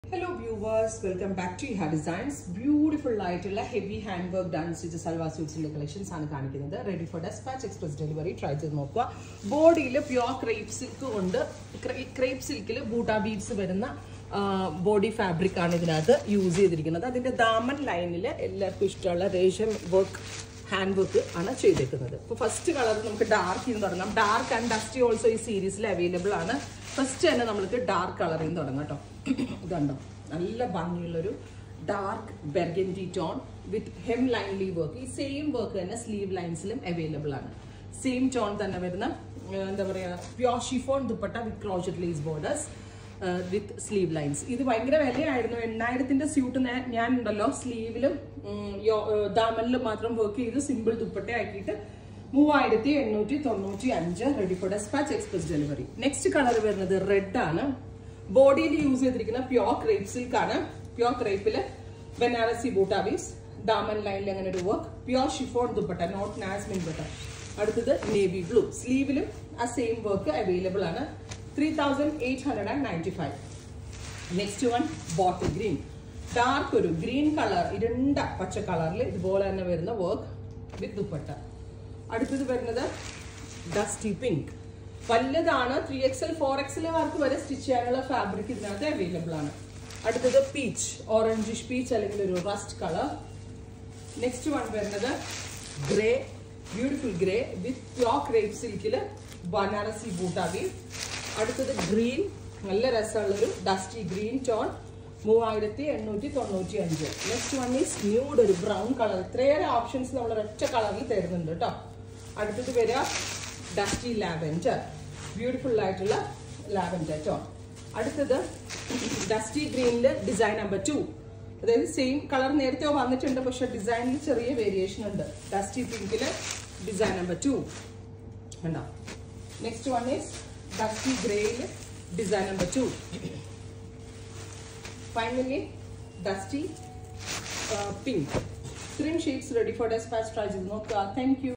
hello viewers welcome back to Iha designs beautiful ആയിട്ടുള്ള heavy hand work done stitch salwar സ്യൂട്ട്സിന്റെ collections ആണ് കാണിക്കുന്നത് ready for despatch express delivery try ചെയ്ത് നോക്കുക ബോഡിയിൽ പ്യോർ ക്രേപ്പ് സിൽക്ക് കൊണ്ട് ക്രേപ്പ് സിൽക്കിൽ ബൂട്ടാ ബീഡ്സ് വരുന്ന ബോഡി ഫാബ്രിക് ആണ് ഇതിനകത്ത് യൂസ് ചെയ്തിരിക്കുന്നത് അതിന്റെ ദാമൻ ലൈനിൽ എല്ലാവർക്കും ഇഷ്ടമുള്ള റേഷൻ വർക്ക് ഹാൻഡ് വർക്ക് ആണ് ചെയ്തേക്കുന്നത് ഇപ്പോൾ ഫസ്റ്റ് കളർ നമുക്ക് ഡാർക്ക് നിന്ന് തുടങ്ങാം ഡാർക്ക് ആൻഡ് ഡസ്റ്റി ഓൾസോ ഈ സീരീസിൽ അവൈലബിൾ ആണ് ഫസ്റ്റ് തന്നെ നമുക്ക് ഡാർക്ക് കളറിൽ നിന്ന് തുടങ്ങാം കേട്ടോ ഇതുണ്ടോ നല്ല ഭംഗിയുള്ളൊരു dark burgundy tone with hem ലൈൻലി വർക്ക് ഈ സെയിം വർക്ക് തന്നെ സ്ലീവ് ലൈൻസിലും അവൈലബിൾ ആണ് സെയിം ടോൺ തന്നെ വരുന്ന ഏർ, എന്താ പറയുക pure chiffon dupatta with crochet lace borders with sleeve lines ഇത് ഭയങ്കര വിലയായിരുന്നു എണ്ണായിരത്തിന്റെ സ്യൂട്ട് ഞാൻ ഉണ്ടല്ലോ സ്ലീവിലും ദാമനിലും മാത്രം വർക്ക് ചെയ്ത് സിമ്പിൾ ദുപ്പട്ട ആക്കിയിട്ട് മൂവായിരത്തി എണ്ണൂറ്റി തൊണ്ണൂറ്റി അഞ്ച് ready for despatch express delivery next colour വരുന്നത് റെഡ് ആണ് ബോഡിയിൽ യൂസ് ചെയ്തിരിക്കുന്ന പ്യോർ ക്രേപ്പ് സിൽക്ക് ആണ് പ്യോർ ക്രേപ്പില് ബനാറസി ബൂട്ടാബീസ് ദാമൻ ലൈനിൽ അങ്ങനെ ഒരു വർക്ക് പ്യോർ ഷിഫോൺ ദുപ്പട്ട നോട്ട് നാസ്മിൻ ബട്ടർ അടുത്തത് നേവി ബ്ലൂ സ്ലീവിലും ആ സെയിം വർക്ക് അവൈലബിൾ ആണ് three thousand eight hundred and ninety five next one bottle green dark ഒരു ഗ്രീൻ കളർ ഇരുണ്ട പച്ച കളറിൽ ഇതുപോലെ തന്നെ വരുന്ന വർക്ക് വിത്ത് ദുപ്പട്ട അടുത്തത് വരുന്നത് ഡസ്റ്റി പിങ്ക് വലുതാണ് ത്രീ എക്സ് എൽ ഫോർ എക്സലുകാർക്ക് വരെ സ്റ്റിച്ച് ചെയ്യാനുള്ള ഫാബ്രിക് ഇതിനകത്ത് അവൈലബിൾ ആണ് അടുത്തത് പീച്ച് ഓറഞ്ചിഷ് പീച്ച് അല്ലെങ്കിൽ ഒരു റസ്റ്റ് കളർ നെക്സ്റ്റ് വൺ വരുന്നത് grey beautiful grey with pure crepe സിൽക്കിൽ ബനാറസി ബൂട്ടാബി അടുത്തത് ഗ്രീൻ നല്ല രസമുള്ളൊരു ഡസ്റ്റി ഗ്രീൻ ടോൺ മൂവായിരത്തി എണ്ണൂറ്റി തൊണ്ണൂറ്റി അഞ്ച് നെക്സ്റ്റ് വൺ ഈസ് ന്യൂഡ് ഒരു ബ്രൗൺ കളർ ഇത്രയേറെ ഓപ്ഷൻസ് നമ്മൾ ഒറ്റ കളറിൽ തരുന്നുണ്ട് കേട്ടോ അടുത്തത് വരിക ഡസ്റ്റി ലാവൻഡർ ബ്യൂട്ടിഫുൾ ആയിട്ടുള്ള ലാവൻഡർ ടോൺ അടുത്തത് ഡസ്റ്റി ഗ്രീനിൽ ഡിസൈൻ നമ്പർ ടു അതായത് സെയിം കളർ നേരത്തെ വന്നിട്ടുണ്ട് പക്ഷെ ഡിസൈനിൽ ചെറിയ വേരിയേഷൻ ഉണ്ട് ഡസ്റ്റി പിങ്കില് ഡിസൈൻ നമ്പർ ടു ഉണ്ടോ നെക്സ്റ്റ് വൺ ഈസ് ഡസ്റ്റി ഗ്രേയിൽ design number two finally dusty pink ഇത്രയും sheets ready for despatch try ചെയ്ത് നോക്കുക താങ്ക് യു